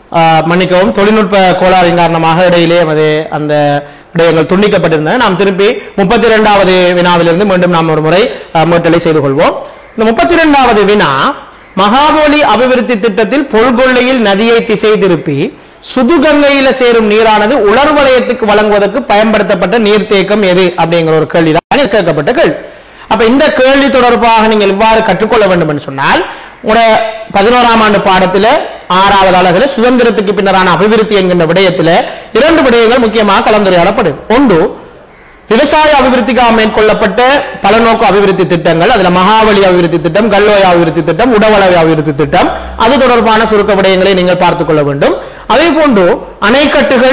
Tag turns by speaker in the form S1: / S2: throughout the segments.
S1: ஆஹ், மன்னிக்கவும் தொழில்நுட்ப கோளாறின் காரணமாக இடையிலே அது அந்த விடயங்கள் துண்டிக்கப்பட்டிருந்தன நாம் திருப்பி முப்பத்தி இரண்டாவது வினாவிலிருந்து மீண்டும் நாம் ஒரு முறை ஆஹ், மீட்டலை செய்து கொள்வோம் இந்த முப்பத்தி இரண்டாவது வினா மகாபலி அபிவிருத்தி திட்டத்தில் பொல்கொள்ளையில் நதியை திசை திருப்பி சுதுகங்கையில சேரும் நீரானது உலர் வலயத்துக்கு வழங்குவதற்கு பயன்படுத்தப்பட்ட நீர்த்தேக்கம் எது அப்படிங்கிற ஒரு கேள்விதான் கேட்கப்பட்ட கேள்வி அப்ப இந்த கேள்வி தொடர்பாக நீங்கள் இவ்வாறு கற்றுக்கொள்ள வேண்டும் என்று சொன்னால் உங்களோட பதினோராம் ஆண்டு பாடத்துல ஆறாவது அழகுல சுதந்திரத்துக்கு பின்னரான அபிவிருத்தி என்கின்ற விடயத்துல இரண்டு விடயங்கள் முக்கியமாக கலந்துரையாடப்படுது ஒன்று விவசாய அபிவிருத்திக்காக மேற்கொள்ளப்பட்ட பலநோக்கு அபிவிருத்தி திட்டங்கள் அதுல மகாவலி அபிவிருத்தி திட்டம் கல்லோய அபிவிருத்தி திட்டம் உடவளவை அபிவிருத்தி திட்டம் அது தொடர்பான சுருக்க விடயங்களை நீங்கள் பார்த்துக் கொள்ள வேண்டும் அதே போன்று அணைக்கட்டுகள்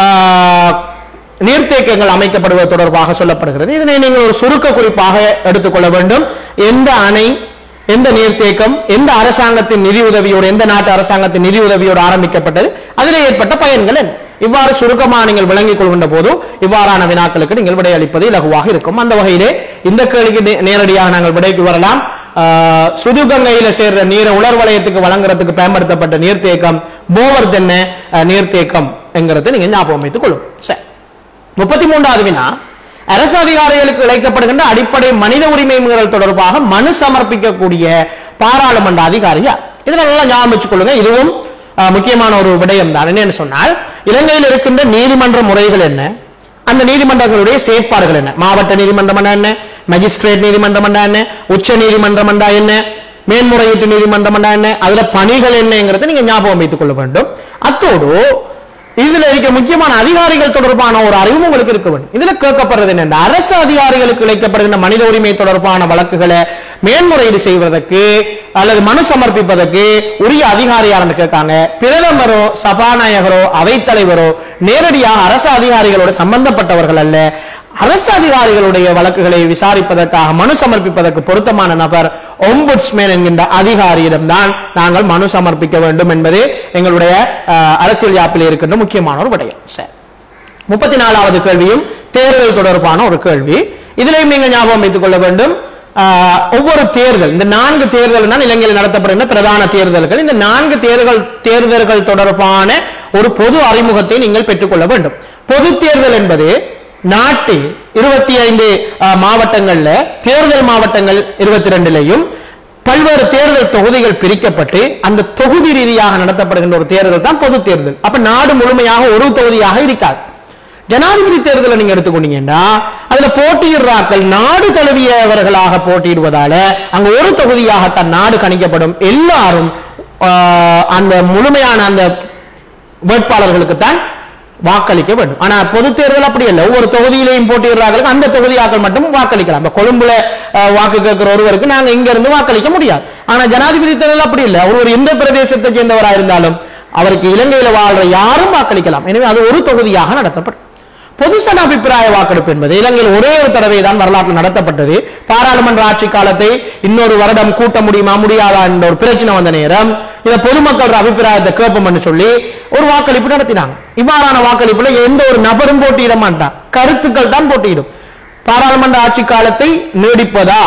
S1: ஆஹ், நீர்த்தேக்கங்கள் அமைக்கப்படுவது தொடர்பாக சொல்லப்படுகிறது இதனை நீங்கள் ஒரு சுருக்க குறிப்பாக எடுத்துக்கொள்ள வேண்டும் எந்த அணை எந்த நீர்த்தேக்கம் எந்த அரசாங்கத்தின் நிதி உதவியோடு எந்த நாட்டு அரசாங்கத்தின் நிதி உதவியோடு ஆரம்பிக்கப்பட்டது அதில் ஏற்பட்ட பயன்கள் என்ன இவ்வாறு சுருக்கமாக நீங்கள் விளங்கிக் கொள்கின்ற போது இவ்வாறான வினாக்களுக்கு நீங்கள் விடையளிப்பது இலகுவாக இருக்கும் அந்த வகையிலே இந்த கேள்விக்கு நே- நேரடியாக நாங்கள் விடைக்கு வரலாம் ஆஹ், சுதுகங்கையில சேர்ற நீரை உலர் வலயத்துக்கு வழங்குறதுக்கு பயன்படுத்தப்பட்ட நீர்த்தேக்கம் போவர் தென்ன அஹ், நீர்த்தேக்கம் என்கிறதை நீங்க ஞாபகம் வைத்துக் கொள்ளும் சரி முப்பத்தி மூன்றாவது வினா அரசு அதிகாரிகளுக்கு இழைக்கப்படுகின்ற அடிப்படை மனித உரிமை மீறல் தொடர்பாக மனு சமர்ப்பிக்கக்கூடிய பாராளுமன்ற அதிகாரி யார் இதை நல்லா ஞாபகம் வச்சுக் கொள்ளுங்க இதுவும் அஹ், முக்கியமான ஒரு விடயம் தான் என்னன்னு சொன்னால் இலங்கையில் இருக்கின்ற நீதிமன்ற முறைகள் என்ன அந்த நீதிமன்றங்களுடைய செயற்பாடுகள் என்ன மாவட்ட நீதிமன்றம் என்ன மேஜிஸ்ட்ரேட் நீதிமன்றம் என்ன உச்ச நீதிமன்றம் என்ன மேன்முறையீட்டு நீதிமன்றம் என்ன அதுல பணிகள் என்னங்கிறத நீங்க ஞாபகம் வைத்துக் கொள்ள வேண்டும் அத்தோடு இதுல இருக்க முக்கியமான அதிகாரிகள் தொடர்பான ஒரு அறிவும் உங்களுக்கு இருக்க வேண்டும் இதுல கேட்கப்படுறது என்ன இந்த அரசு அதிகாரிகளுக்கு இழைக்கப்படுகின்ற மனித உரிமை தொடர்பான வழக்குகளை மேன்முறையீடு செய்வதற்கு அல்லது மனு சமர்ப்பிப்பதற்கு உரிய அதிகாரி யாருன்னு கேட்காங்க பிரதமரோ சபாநாயகரோ அவைத்தலைவரோ நேரடியாக அரசு அதிகாரிகளோட சம்பந்தப்பட்டவர்கள் அல்ல அரசு அதிகாரிகளுடைய வழக்குகளை விசாரிப்பதற்காக மனு சமர்ப்பிப்பதற்கு பொருத்தமான நபர் ஒம்புட்ஸ்மேன் என்கின்ற அதிகாரியிடம்தான் நாங்கள் மனு சமர்ப்பிக்க வேண்டும் என்பது எங்களுடைய அஹ், அரசியல் யாப்பில் இருக்கின்ற முக்கியமான ஒரு விடயம் சரி முப்பத்தி நாலாவது கேள்வியும் தேர்தல் தொடர்பான ஒரு கேள்வி இதிலையும் நீங்கள் ஞாபகம் வைத்துக் கொள்ள வேண்டும் ஆஹ், ஒவ்வொரு தேர்தல் இந்த நான்கு தேர்தல் தான் இலங்கையில் நடத்தப்படுகின்ற பிரதான தேர்தல்கள் இந்த நான்கு தேர்தல் தேர்தல்கள் தொடர்பான ஒரு பொது அறிமுகத்தை நீங்கள் பெற்றுக்கொள்ள வேண்டும் பொது தேர்தல் என்பது நாட்டில் இருபத்தி ஐந்து மாவட்டங்கள்ல தேர்தல் மாவட்டங்கள் இருபத்தி ரெண்டுலையும் பல்வேறு தேர்தல் தொகுதிகள் பிரிக்கப்பட்டு அந்த தொகுதி ரீதியாக நடத்தப்படுகின்ற ஒரு தேர்தல் தான் பொது தேர்தல் அப்ப நாடு முழுமையாக ஒரு தொகுதியாக இருக்காது ஜனாதிபதி தேர்தலை நீங்க எடுத்துக்கொண்டீங்கன்னா அதுல போட்டியிடுறாக்கள் நாடு தழுவியவர்களாக போட்டியிடுவதால அங்க ஒரு தொகுதியாக தன் நாடு கணிக்கப்படும் எல்லாரும் ஆஹ், அந்த முழுமையான அந்த வேட்பாளர்களுக்கு தான் வாக்களிக்க வேண்டும் ஆனா பொது தேர்தல் அப்படி இல்லை ஒவ்வொரு தொகுதியிலையும் போட்டியிடுறார்களுக்கு அந்த தொகுதியாக்கள் மட்டும் வாக்களிக்கலாம் இப்ப கொழும்புல அஹ், வாக்கு கேட்கிற ஒருவருக்கு நாங்க இங்க இருந்து வாக்களிக்க முடியாது ஆனா ஜனாதிபதி தேர்தல் அப்படி இல்லை அவர் ஒரு எந்த பிரதேசத்தை சேர்ந்தவரா இருந்தாலும் அவருக்கு இலங்கையில வாழ்ற யாரும் வாக்களிக்கலாம் எனவே அது ஒரு தொகுதியாக நடத்தப்படும் பொதுசன அபிப்பிராய வாக்கெடுப்பு என்பது இலங்கையில் ஒரே ஒரு தடவை தான் வரலாற்றில் நடத்தப்பட்டது பாராளுமன்ற ஆட்சி காலத்தை இன்னொரு வருடம் கூட்ட முடியுமா முடியாதா என்ற ஒரு பிரச்சனை வந்த நேரம் இத பொதுமக்கள் அபிப்பிராயத்தை கேட்போம்னு சொல்லி ஒரு வாக்களிப்பு நடத்தினாங்க இவ்வாறான வாக்களிப்புல எந்த ஒரு நபரும் போட்டியிட மாட்டான் கருத்துக்கள் தான் போட்டியிடும் பாராளுமன்ற ஆட்சி காலத்தை நீடிப்பதா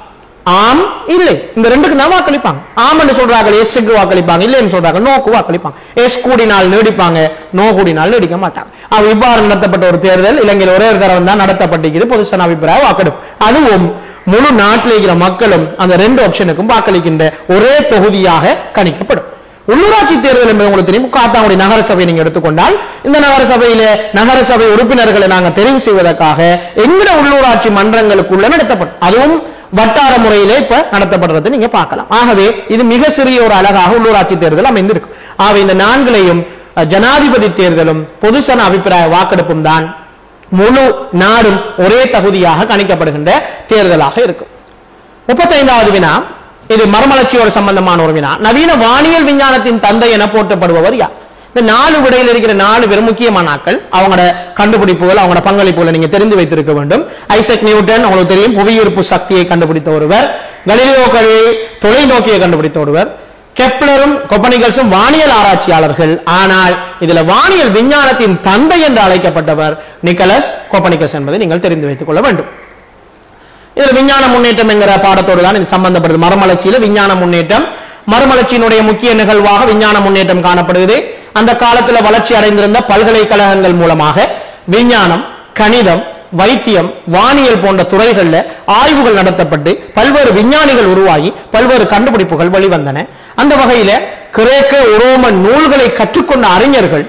S1: ஆம் இல்லை இந்த ரெண்டுக்கு தான் வாக்களிப்பாங்க ஆம் என்று சொல்றாங்க எஸ்க்கு வாக்களிப்பாங்க இல்லைன்னு சொல்றாங்க நோக்கு வாக்களிப்பாங்க எஸ் கூடினால் நீடிப்பாங்க நோ கூடினால் நீடிக்க மாட்டாங்க அவ இவ்வாறு நடத்தப்பட்ட ஒரு தேர்தல் இலங்கையில் ஒரே ஒரு தடவை தான் நடத்தப்பட்டிருக்கிறது பொதுசன அபிப்பிராய வாக்கெடுப்பு அதுவும் முழு நாட்டில் இருக்கிற மக்களும் அந்த ரெண்டு ஆப்ஷனுக்கும் வாக்களிக்கின்ற ஒரே தொகுதியாக கணிக்கப்படும் உள்ளூராட்சி தேர்தல் என்பது உங்களுக்கு தெரியும் காத்தாங்குடி நகரசபை நீங்க எடுத்துக்கொண்டால் இந்த நகரசபையில நகரசபை உறுப்பினர்களை நாங்க தெரிவு செய்வதற்காக எங்கட உள்ளூராட்சி மன்றங்களுக்குள்ள நடத்தப்படும் அதுவும் வட்டார முறையிலே இப்ப நடத்தப்படுறது நீங்க பார்க்கலாம் ஆகவே இது மிக சிறிய ஒரு அழகாக உள்ளூராட்சி தேர்தல் அமைந்திருக்கும் ஆகவே இந்த நான்கிலையும் அஹ், ஜனாதிபதி தேர்தலும் பொதுசன அபிப்பிராய வாக்கெடுப்பும் தான் முழு நாடும் ஒரே தகுதியாக கணிக்கப்படுகின்ற தேர்தலாக இருக்கும் முப்பத்தைந்தாவது வினா இது மறுமலர்ச்சியோடு சம்பந்தமான ஒரு வினா நவீன வானியல் விஞ்ஞானத்தின் தந்தை என போற்றப்படுபவர் யார் இந்த நாலு விடையில் இருக்கிற நாலு பேர் முக்கியமான ஆட்கள் அவங்களோட கண்டுபிடிப்புகள் அவங்களோட பங்களிப்புகளை நீங்க தெரிந்து வைத்திருக்க வேண்டும் ஐசக் நியூட்டன் உங்களுக்கு தெரியும் புவியீர்ப்பு சக்தியை கண்டுபிடித்த ஒருவர் கலிலியோ கழிவை தொலைநோக்கியை கண்டுபிடித்த ஒருவர் கெப்லரும் கொப்பனிகல்ஸும் வானியல் ஆராய்ச்சியாளர்கள் ஆனால் இதுல வானியல் விஞ்ஞானத்தின் தந்தை என்று அழைக்கப்பட்டவர் நிக்கலஸ் கோப்பனிகஸ் என்பதை நீங்கள் தெரிந்து வைத்துக் கொள்ள வேண்டும் இதுல விஞ்ஞான முன்னேற்றம் என்கிற பாடத்தோடு தான் இது சம்பந்தப்படுது மறுமலர்ச்சியில விஞ்ஞான முன்னேற்றம் மறுமலர்ச்சியினுடைய முக்கிய நிகழ்வாக விஞ்ஞான முன்னேற்றம் காணப்படுகிறது அந்த காலத்துல வளர்ச்சி அடைந்திருந்த பல்கலைக்கழகங்கள் மூலமாக விஞ்ஞானம் கணிதம் வைத்தியம் வானியல் போன்ற துறைகள்ல ஆய்வுகள் நடத்தப்பட்டு பல்வேறு விஞ்ஞானிகள் உருவாகி பல்வேறு கண்டுபிடிப்புகள் வெளிவந்தன அந்த வகையில கிரேக்க உரோம நூல்களை கற்றுக்கொண்ட அறிஞர்கள்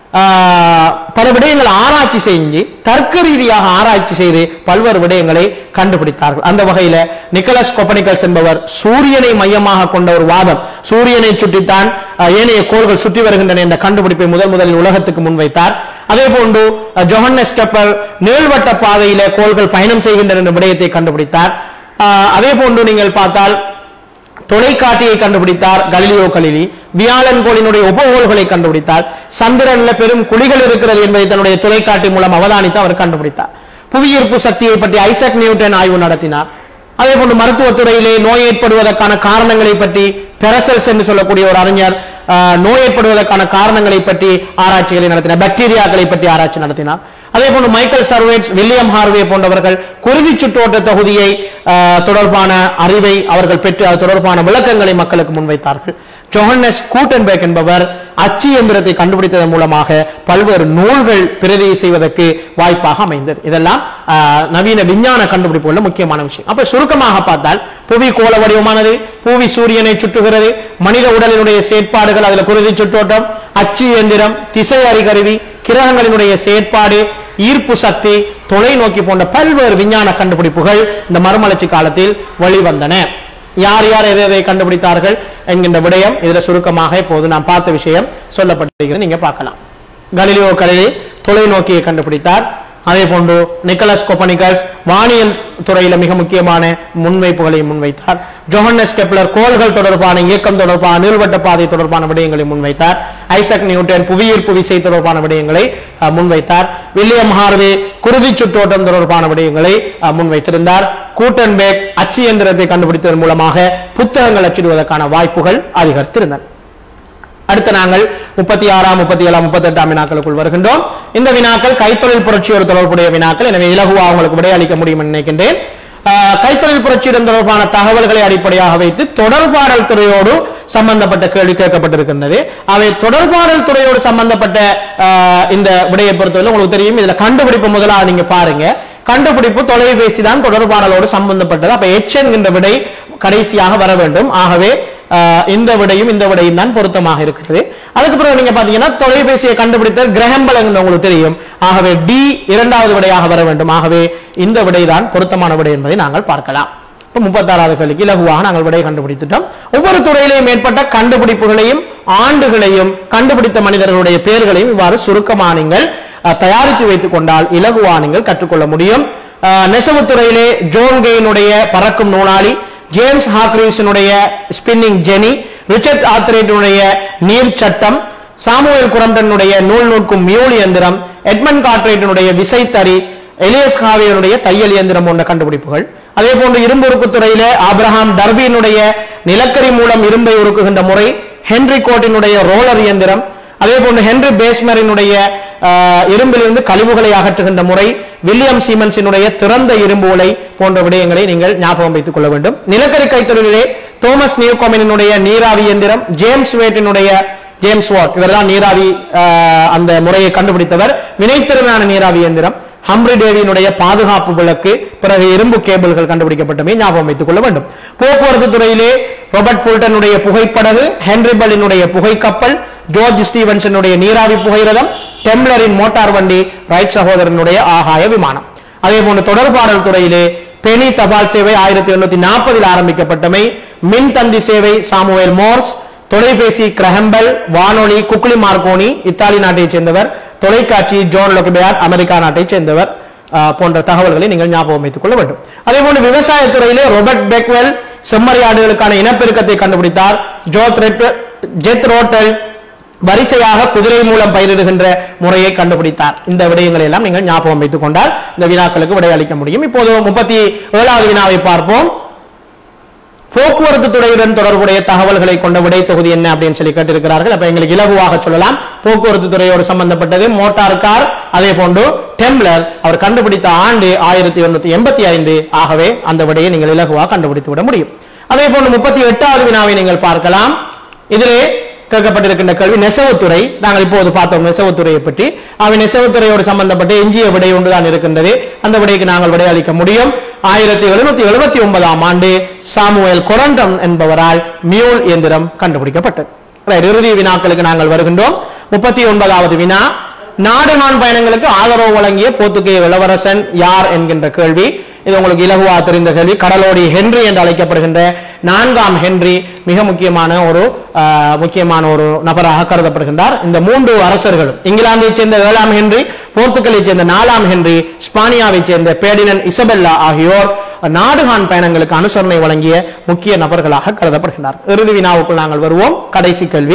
S1: ஆஹ், பல விடயங்களை ஆராய்ச்சி செஞ்சு தர்க்க ரீதியாக ஆராய்ச்சி செய்து பல்வேறு விடயங்களை கண்டுபிடித்தார்கள் அந்த வகையில நிக்கலஸ் கொப்பனிக்கல்ஸ் என்பவர் சூரியனை மையமாக கொண்ட ஒரு வாதம் சூரியனை சுற்றித்தான் ஆஹ், ஏனைய கோள்கள் சுற்றி வருகின்றன என்ற கண்டுபிடிப்பை முதல் முதலில் உலகத்துக்கு முன்வைத்தார் அதே போன்று அஹ், ஜொஹன்னஸ் கெப்பல் நீள்வட்ட பாதையில கோள்கள் பயணம் செய்கின்றன என்ற விடயத்தை கண்டுபிடித்தார் ஆஹ், அதே போன்று நீங்கள் பார்த்தால் தொலைக்காட்டியை கண்டுபிடித்தார் கலிலியோ கலிலி வியாழன் கோளினுடைய உபகோள்களை கண்டுபிடித்தார் சந்திரன்ல பெரும் குழிகள் இருக்கிறது என்பதை தன்னுடைய தொலைக்காட்டி மூலம் அவதானித்து அவர் கண்டுபிடித்தார் புவியீர்ப்பு சக்தியை பற்றி ஐசக் நியூட்டன் ஆய்வு நடத்தினார் அதே போன்று மருத்துவத்துறையிலே நோய் ஏற்படுவதற்கான காரணங்களை பற்றி பெரசல்ஸ் என்று சொல்லக்கூடிய ஒரு அறிஞர் ஆஹ், நோய் ஏற்படுவதற்கான காரணங்களை பற்றி ஆராய்ச்சிகளை நடத்தினார் பாக்டீரியாக்களை பற்றி ஆராய்ச்சி நடத்தினார் அதே போன்று மைக்கேல் சர்வேட்ஸ் வில்லியம் ஹார்வே போன்றவர்கள் குருதி சுற்றோட்ட தொகுதியை ஆஹ், தொடர்பான அறிவை அவர்கள் பெற்று அது தொடர்பான விளக்கங்களை மக்களுக்கு முன்வைத்தார்கள் ஜொஹன்னஸ் கூட்டன்பேக் என்பவர் அச்சு எந்திரத்தை கண்டுபிடித்ததன் மூலமாக பல்வேறு நூல்கள் பிரதி செய்வதற்கு வாய்ப்பாக அமைந்தது இதெல்லாம் ஆஹ், நவீன விஞ்ஞான கண்டுபிடிப்புகள் முக்கியமான விஷயம் அப்ப சுருக்கமாக பார்த்தால் புவி கோள வடிவமானது புவி சூரியனை சுற்றுகிறது மனித உடலினுடைய செயற்பாடுகள் அதுல குருதி சுற்றோட்டம் அச்சு எந்திரம் திசை அறிகருவி கிரகங்களினுடைய செயற்பாடு ஈர்ப்பு சக்தி தொலைநோக்கி போன்ற பல்வேறு விஞ்ஞான கண்டுபிடிப்புகள் இந்த மறுமலர்ச்சி காலத்தில் வெளிவந்தன யார் யார் எதை எதை கண்டுபிடித்தார்கள் என்கின்ற விடயம் இதுல சுருக்கமாக இப்போது நாம் பார்த்த விஷயம் சொல்லப்பட்டிருக்கிறது நீங்க பார்க்கலாம் கலிலியோ கலிலி தொலைநோக்கியை கண்டுபிடித்தார் அதே போன்று நிக்கலஸ் கோப்பனிகஸ் வானியல் துறையில மிக முக்கியமான முன்வைப்புகளை முன்வைத்தார் ஜொஹன்னஸ் கெப்லர் கோள்கள் தொடர்பான இயக்கம் தொடர்பான நீள்வட்ட பாதை தொடர்பான விடயங்களை முன்வைத்தார் ஐசக் நியூட்டன் புவியீர்ப்பு விசை தொடர்பான விடயங்களை அஹ், முன்வைத்தார் வில்லியம் ஹார்வே குருதி சுற்றோட்டம் தொடர்பான விடயங்களை அஹ், முன்வைத்திருந்தார் கூட்டன்பேக் அச்சு இயந்திரத்தை கண்டுபிடித்ததன் மூலமாக புத்தகங்கள் அச்சிடுவதற்கான வாய்ப்புகள் அதிகரித்திருந்தன அடுத்து நாங்கள் முப்பத்தி ஆறாம் முப்பத்தி ஏழாம் முப்பத்தி எட்டாம் வினாக்களுக்குள் வருகின்றோம் இந்த வினாக்கள் கைத்தொழில் புரட்சியோடு தொடர்புடைய வினாக்கள் எனவே இலகுவா உங்களுக்கு விடையளிக்க முடியும் என்று நினைக்கின்றேன் ஆஹ், கைத்தொழில் புரட்சியுடன் தொடர்பான தகவல்களை அடிப்படையாக வைத்து தொடர்பாடல் துறையோடு சம்பந்தப்பட்ட கேள்வி கேட்கப்பட்டிருக்கின்றது அவை தொடர்பாடல் துறையோடு சம்பந்தப்பட்ட ஆஹ், இந்த விடையை பொறுத்தவரை உங்களுக்கு தெரியும் இதுல கண்டுபிடிப்பு முதலாக நீங்க பாருங்க கண்டுபிடிப்பு தொலைபேசி தான் தொடர்பாடலோடு சம்பந்தப்பட்டது அப்ப எச் என்கின்ற விடை கடைசியாக வர வேண்டும் ஆகவே ஆஹ், இந்த விடையும் இந்த விடையும் தான் பொருத்தமாக இருக்கிறது அதுக்கு பிறகு நீங்க பாத்தீங்கன்னா தொலைபேசியை கண்டுபிடித்த கிரகம்பல் என்று உங்களுக்கு தெரியும் ஆகவே டி இரண்டாவது விடையாக வர வேண்டும் ஆகவே இந்த விடை தான் பொருத்தமான விடை என்பதை நாங்கள் பார்க்கலாம் இப்ப முப்பத்தாறாவது கேள்விக்கு இலகுவாக நாங்கள் விடை கண்டுபிடித்துட்டோம் ஒவ்வொரு துறையிலையும் ஏற்பட்ட கண்டுபிடிப்புகளையும் ஆண்டுகளையும் கண்டுபிடித்த மனிதர்களுடைய பெயர்களையும் இவ்வாறு சுருக்கமாக நீங்கள் அஹ், தயாரித்து வைத்துக் கொண்டால் இலகுவா நீங்கள் கற்றுக்கொள்ள முடியும் அஹ், நெசவுத் துறையிலே ஜோன் கெயினுடைய பறக்கும் நூலாளி ஜேம்ஸ் ஹாக்ரீவ்ஸினுடைய ஸ்பின்னிங் ஜெனி ரிச்சர்ட் ஆத்ரேட்டினுடைய நீர் சட்டம் சாமுவேல் குரம்டனுடைய நூல் நூற்கும் மியூல் இயந்திரம் எட்மண்ட் கார்ட்ரேட்டினுடைய விசைத்தறி எலியஸ் காவியனுடைய தையல் இயந்திரம் போன்ற கண்டுபிடிப்புகள் அதே போன்று இரும்பு உருக்கு துறையிலே ஆபிரகாம் டர்பியினுடைய நிலக்கரி மூலம் இரும்பை உருக்குகின்ற முறை ஹென்ரி கோட்டினுடைய ரோலர் இயந்திரம் அதே போன்று ஹென்ரி பேஸ்மரினுடைய ஆஹ், இரும்பிலிருந்து கழிவுகளை அகற்றுகின்ற முறை வில்லியம் சீமன்ஸினுடைய திறந்த இரும்பு உலை போன்ற விடயங்களை நீங்கள் ஞாபகம் வைத்துக் கொள்ள வேண்டும் நிலக்கரி கைத்தொழிலே தோமஸ் நியூகோமினுடைய நீராவி இயந்திரம் ஜேம்ஸ் வேட்டினுடைய ஜேம்ஸ் வாட் இவர்தான் நீராவி ஆஹ், அந்த முறையை கண்டுபிடித்தவர் வினைத்திறனான நீராவி இயந்திரம் ஹம்ரி டேவியினுடைய பாதுகாப்பு விளக்கு பிறகு இரும்பு கேபிள்கள் கண்டுபிடிக்கப்பட்டமை ஞாபகம் வைத்துக் கொள்ள வேண்டும் போக்குவரத்து துறையிலே ராபர்ட் ஃபுல்டனுடைய புகைப்படகு ஹென்ரி பல்லினுடைய புகைக்கப்பல் ஜார்ஜ் ஸ்டீவன்சனுடைய நீராவி புகைரதம் டெம்லரின் மோட்டார் வண்டி ரைட் சகோதரனுடைய ஆகாய விமானம் அதே போன்று தொடர்பாடல் துறையிலே பெனி தபால் சேவை ஆயிரத்தி எண்ணூத்தி நாற்பதில் ஆரம்பிக்கப்பட்டமை மின் தந்தி சேவை சாமுவேல் மோர்ஸ் தொலைபேசி கிரஹம்பல் வானொலி குக்லி மார்கோனி இத்தாலி நாட்டைச் சேர்ந்தவர் தொலைக்காட்சி ஜோன் லொகபேர் அமெரிக்கா நாட்டைச் சேர்ந்தவர் ஆஹ், போன்ற தகவல்களை நீங்கள் ஞாபகம் வைத்துக் கொள்ள வேண்டும் அதே போன்று விவசாய துறையிலே ரொபர்ட் பெக்வெல் செம்மறி ஆடுகளுக்கான இனப்பெருக்கத்தை கண்டுபிடித்தார் ஜோத் ரெட்- ஜெத் ரோட்டல் வரிசையாக குதிரை மூலம் பயிரிடுகின்ற முறையை கண்டுபிடித்தார் இந்த விடயங்களை எல்லாம் நீங்கள் ஞாபகம் வைத்துக் கொண்டால் இந்த வினாக்களுக்கு விடை அளிக்க முடியும் இப்போது முப்பத்தி ஏழாவது வினாவை பார்ப்போம் போக்குவரத்து துறையுடன் தொடர்புடைய தகவல்களை கொண்ட விடை தொகுதி என்ன அப்படின்னு சொல்லி கேட்டிருக்கிறார்கள் அப்ப எங்களுக்கு இலகுவாக சொல்லலாம் போக்குவரத்து துறையோடு சம்பந்தப்பட்டது மோட்டார் கார் அதே போன்று டெம்லர் அவர் கண்டுபிடித்த ஆண்டு ஆயிரத்தி எண்ணூத்தி எண்பத்தி ஐந்து ஆகவே அந்த விடையை நீங்கள் இலகுவாக கண்டுபிடித்து விட முடியும் அதே போன்று முப்பத்தி எட்டாவது வினாவை நீங்கள் பார்க்கலாம் இதிலே கேட்கப்பட்டிருக்கின்ற கேள்வி நெசவுத்துறை நாங்கள் இப்போது பார்த்தோம் நெசவுத்துறையை பற்றி அவை நெசவுத்துறையோடு சம்பந்தப்பட்ட எஞ்சிய விடை ஒன்றுதான் இருக்கின்றது அந்த விடைக்கு நாங்கள் விடையளிக்க முடியும் ஆயிரத்தி எழுநூத்தி எழுபத்தி ஒன்பதாம் ஆண்டு சாமுவேல் கொரண்டம் என்பவரால் மியூல் இயந்திரம் கண்டுபிடிக்கப்பட்டது Right, இறுதி வினாக்களுக்கு நாங்கள் வருகின்றோம் முப்பத்தி ஒன்பதாவது வினா நாடு நான் பயணங்களுக்கு ஆதரவு வழங்கிய போர்த்துகேய இளவரசன் யார் என்கின்ற கேள்வி இது உங்களுக்கு இலகுவா தெரிந்த கேள்வி கடலோடி ஹென்றி என்று அழைக்கப்படுகின்ற நான்காம் ஹென்றி மிக முக்கியமான ஒரு ஆஹ், முக்கியமான ஒரு நபராக கருதப்படுகின்றார் இந்த மூன்று அரசர்களும் இங்கிலாந்தைச் சேர்ந்த ஏழாம் ஹென்றி போர்த்துகலைச் சேர்ந்த நாலாம் ஹென்றி ஸ்பானியாவைச் சேர்ந்த பேடினன் இசபெல்லா ஆகியோர் நாடுகான் பயணங்களுக்கு அனுசரணை வழங்கிய முக்கிய நபர்களாக கருதப்படுகின்றனர் இறுதி வினாவுக்குள் நாங்கள் வருவோம் கடைசி கேள்வி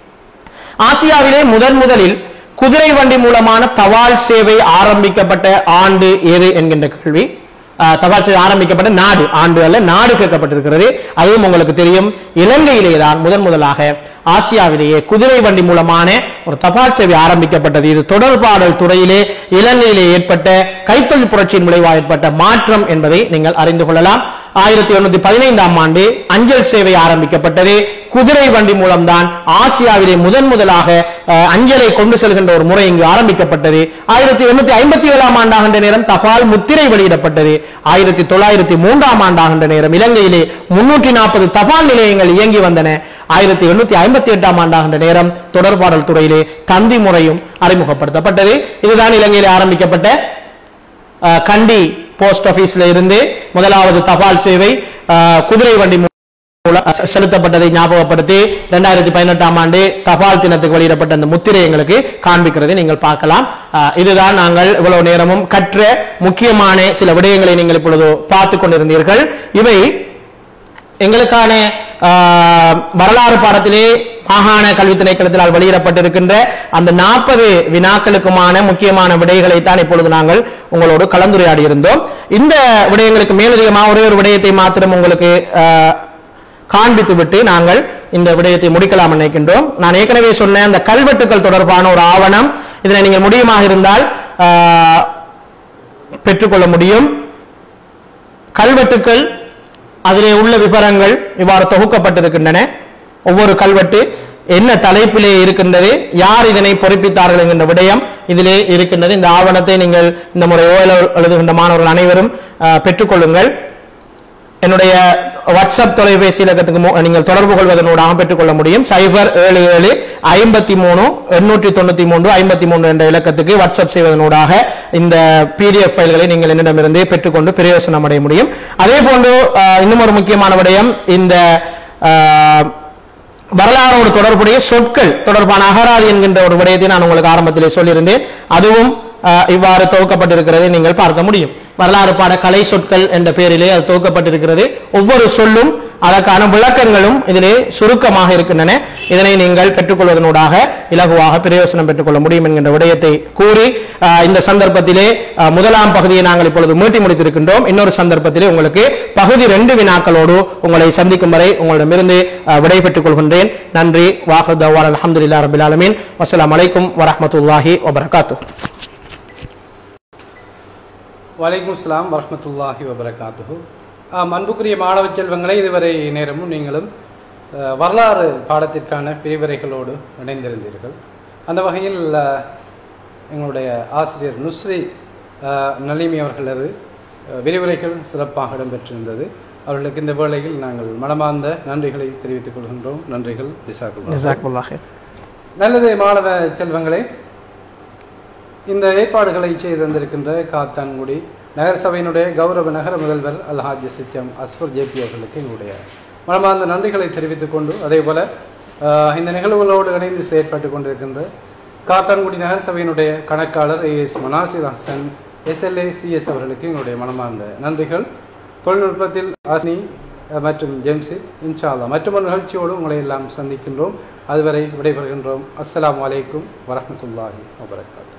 S1: ஆசியாவிலே முதன் முதலில் குதிரை வண்டி மூலமான தபால் சேவை ஆரம்பிக்கப்பட்ட ஆண்டு எது என்கின்ற கேள்வி ஆஹ், தபால் சேவை ஆரம்பிக்கப்பட்ட நாடு ஆண்டு அல்ல நாடு கேட்கப்பட்டிருக்கிறது அதுவும் உங்களுக்கு தெரியும் இலங்கையிலேயே தான் முதன் முதலாக ஆசியாவிலேயே குதிரை வண்டி மூலமான ஒரு தபால் சேவை ஆரம்பிக்கப்பட்டது இது தொடர்பாடல் துறையிலே இலங்கையிலே ஏற்பட்ட கைத்தொழில் புரட்சியின் விளைவாக ஏற்பட்ட மாற்றம் என்பதை நீங்கள் அறிந்து கொள்ளலாம் ஆயிரத்தி எண்ணூத்தி பதினைந்தாம் ஆண்டு அஞ்சல் சேவை ஆரம்பிக்கப்பட்டது குதிரை வண்டி மூலம்தான் ஆசியாவிலே முதன் முதலாக அஹ், அஞ்சலை கொண்டு செல்கின்ற ஒரு முறை இங்கு ஆரம்பிக்கப்பட்டது ஆயிரத்தி எண்ணூத்தி ஐம்பத்தி ஏழாம் ஆண்டாகின்ற நேரம் தபால் முத்திரை வெளியிடப்பட்டது ஆயிரத்தி தொள்ளாயிரத்தி மூன்றாம் ஆண்டாகின்ற நேரம் இலங்கையிலே முன்னூற்றி நாற்பது தபால் நிலையங்கள் இயங்கி வந்தன ஆயிரத்தி எண்ணூத்தி ஐம்பத்தி எட்டாம் ஆண்டாகின்ற நேரம் தொடர்பாடல் துறையிலே தந்தி முறையும் அறிமுகப்படுத்தப்பட்டது இதுதான் இலங்கையிலே ஆரம்பிக்கப்பட்ட அஹ், கண்டி போஸ்ட் ஆபீஸ்ல இருந்து முதலாவது தபால் சேவை அஹ், குதிரை வண்டி மூலம் செ- செலுத்தப்பட்டதை ஞாபகப்படுத்தி இரண்டாயிரத்தி பதினெட்டாம் ஆண்டு தபால் தினத்துக்கு வெளியிடப்பட்ட அந்த முத்திரை எங்களுக்கு காண்பிக்கிறதை நீங்கள் பார்க்கலாம் அஹ், இதுதான் நாங்கள் இவ்வளவு நேரமும் கற்ற முக்கியமான சில விடயங்களை நீங்கள் இப்பொழுது பார்த்து கொண்டிருந்தீர்கள் இவை எங்களுக்கான ஆஹ், வரலாறு பாடத்திலே மாகாண கல்வி திணைக்களத்தினால் வெளியிடப்பட்டிருக்கின்ற அந்த நாற்பது வினாக்களுக்குமான முக்கியமான விடைகளை தான் இப்பொழுது நாங்கள் உங்களோடு கலந்துரையாடி இருந்தோம் இந்த விடயங்களுக்கு மேலதிகமாக ஒரே ஒரு விடயத்தை மாத்திரம் உங்களுக்கு ஆஹ், காண்பித்து விட்டு நாங்கள் இந்த விடயத்தை முடிக்கலாம் நினைக்கின்றோம் நான் ஏற்கனவே சொன்ன அந்த கல்வெட்டுக்கள் தொடர்பான ஒரு ஆவணம் இதனை நீங்கள் முடியுமாக இருந்தால் ஆஹ், பெற்றுக்கொள்ள முடியும் கல்வெட்டுக்கள் அதிலே உள்ள விவரங்கள் இவ்வாறு தொகுக்கப்பட்டிருக்கின்றன ஒவ்வொரு கல்வெட்டு என்ன தலைப்பிலே இருக்கின்றது யார் இதனை பொறிப்பித்தார்கள் என்கின்ற விடயம் இதிலே இருக்கின்றது இந்த ஆவணத்தை நீங்கள் இந்த முறை ஓயல் எழுதுகின்ற மாணவர்கள் அனைவரும் அஹ், பெற்றுக்கொள்ளுங்கள் என்னுடைய வாட்ஸ்அப் தொலைபேசி இலக்கத்துக்கு மு- நீங்கள் தொடர்பு கொள்வதனூடாக பெற்றுக்கொள்ள முடியும் சைபர் ஏழு ஏழு ஐம்பத்தி மூணு எண்ணூற்றி தொண்ணூத்தி மூன்று ஐம்பத்தி மூன்று என்ற இலக்கத்துக்கு வாட்ஸ்அப் செய்வதனூடாக இந்த பிடிஎஃப் ஃபைல்களை நீங்கள் என்னிடமிருந்து பெற்றுக்கொண்டு பிரயோசனம் அடைய முடியும் அதே போன்று அஹ், இன்னும் ஒரு முக்கியமான விடயம் இந்த அஹ், வரலாறோடு தொடர்புடைய சொற்கள் தொடர்பான அகராதி என்கின்ற ஒரு விடயத்தை நான் உங்களுக்கு ஆரம்பத்திலே சொல்லியிருந்தேன் அதுவும் அஹ், இவ்வாறு துவக்கப்பட்டிருக்கிறதை நீங்கள் பார்க்க முடியும் வரலாறு பாட கலை சொற்கள் என்ற பெயரிலே அது துவக்கப்பட்டிருக்கிறது ஒவ்வொரு சொல்லும் அதற்கான விளக்கங்களும் இதிலே சுருக்கமாக இருக்கின்றன இதனை நீங்கள் பெற்றுக்கொள்வதனூடாக இலகுவாக பிரயோசனம் பெற்றுக்கொள்ள முடியும் என்கின்ற விடயத்தை கூறி அஹ், இந்த சந்தர்ப்பத்திலே அஹ், முதலாம் பகுதியை நாங்கள் இப்பொழுது மீட்டி முடித்திருக்கின்றோம் இன்னொரு சந்தர்ப்பத்திலே உங்களுக்கு பகுதி ரெண்டு வினாக்களோடு உங்களை சந்திக்கும் வரை உங்களிடமிருந்து அஹ், விடை பெற்றுக் கொள்கின்றேன் நன்றி வாஹர் தவான் அலமதுல்லா ரபில் ஆலமீன் வசலாம் அலைக்கும் வரஹமத்துல்லாஹி வபரகாத்து
S2: வலைக்கும் ஸ்லாம் வரமத்துல்லாஹி வபரகாத்துஹு ஆம், அன்புக்குரிய மாணவ செல்வங்களை இதுவரை நேரமும் நீங்களும் அஹ், வரலாறு பாடத்திற்கான பிரிவுரைகளோடு இணைந்திருந்தீர்கள் அந்த வகையில் அஹ், எங்களுடைய ஆசிரியர் நுஸ்ரி அஹ், நலிமி அவர்களது அஹ், விரிவுரைகள் சிறப்பாக இடம்பெற்றிருந்தது அவர்களுக்கு இந்த வேளையில் நாங்கள் மனமார்ந்த நன்றிகளை தெரிவித்துக் கொள்கின்றோம் நன்றிகள் ஜிசாக்குல்லா
S1: ஜஸாக்குல்லாஹ்
S2: நல்லது மாணவ செல்வங்களே இந்த ஏற்பாடுகளை செய்து தந்திருக்கின்ற காத்தான்குடி நகரசபையினுடைய கௌரவ நகர முதல்வர் அல்ஹாஜி சிச்சம் அஸ்பர் ஜேபி அவர்களுக்கு எங்களுடைய மனமார்ந்த நன்றிகளை தெரிவித்துக் கொண்டு அதே போல ஆஹ், இந்த நிகழ்வுகளோடு இணைந்து செயற்பட்டு கொண்டிருக்கின்ற காத்தான்குடி நகரசபையினுடைய கணக்காளர் A S Manasir Hasan SLA CS அவர்களுக்கு எங்களுடைய மனமார்ந்த நன்றிகள் தொழில்நுட்பத்தில் ஆசினி அஹ், மற்றும் ஜேம்ஸி இன்ஷா அல்லாஹ் மற்றும் ஒரு நிகழ்ச்சியோடு உங்களை எல்லாம் சந்திக்கின்றோம் அதுவரை விடைபெறுகின்றோம் அஸ்ஸலாமு அலைக்கும் வரஹ்மத்துல்லாஹி வபரகாத்துஹு